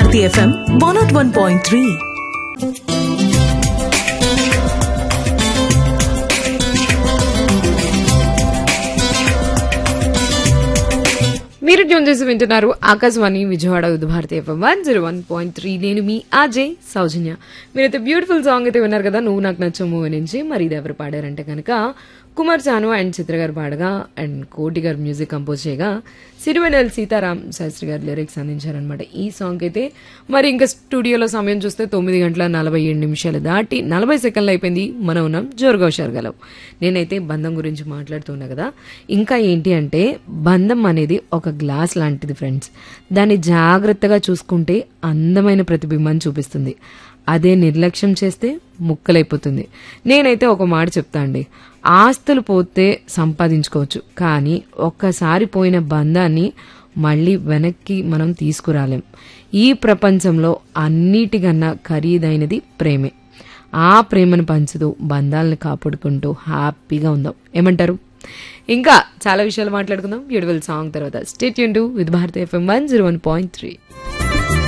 Bharati F M one nought one point three మీరు ట్యూన్ చేసి వింటున్నారు ఆకాశవాణి విజయవాడ ఉద్ Bharati F M one zero one point three నేను మీ అజయ్ సౌజన్య మీరైతే బ్యూటిఫుల్ సాంగ్ అయితే విన్నారు కదా నువ్వు నాకు నచ్చ మూవీ నుంచి మరి ఇది ఎవరు పాడారంటే కనుక కుమార్ చాను అండ్ చిత్ర గారు పాడగా అండ్ కోటి గారు మ్యూజిక్ కంపోజ్ చేయగా సిరివెనెల్ సీతారాం శాస్త్రి గారు లిరిక్స్ అందించారనమాట ఈ సాంగ్ అయితే మరి ఇంకా స్టూడియోలో సమయం చూస్తే తొమ్మిది గంటల నలభై ఏడు నిమిషాలు దాటి నలభై సెకండ్లు అయిపోయింది మనం ఉన్నాం జోరుగా షర్గలవు నేనైతే బంధం గురించి మాట్లాడుతున్నా కదా ఇంకా ఏంటి అంటే బంధం అనేది ఒక గ్లాస్ లాంటిది ఫ్రెండ్స్ దాన్ని జాగ్రత్తగా చూసుకుంటే అందమైన ప్రతిబింబాన్ని చూపిస్తుంది అదే నిర్లక్ష్యం చేస్తే ముక్కలైపోతుంది నేనైతే ఒక మాట చెప్తా అండి ఆస్తులు పోతే సంపాదించుకోవచ్చు కానీ ఒక్కసారి పోయిన బంధాన్ని మళ్ళీ వెనక్కి మనం తీసుకురాలేం ఈ ప్రపంచంలో అన్నిటికన్నా ఖరీదైనది ప్రేమే ఆ ప్రేమను పంచుతూ బంధాలను కాపాడుకుంటూ హ్యాపీగా ఉందాం ఏమంటారు ఇంకా చాలా విషయాలు మాట్లాడుకుందాం బ్యూటిఫుల్ సాంగ్ తర్వాత స్టేట్ యూన్ to with Bharati F M one zero one point three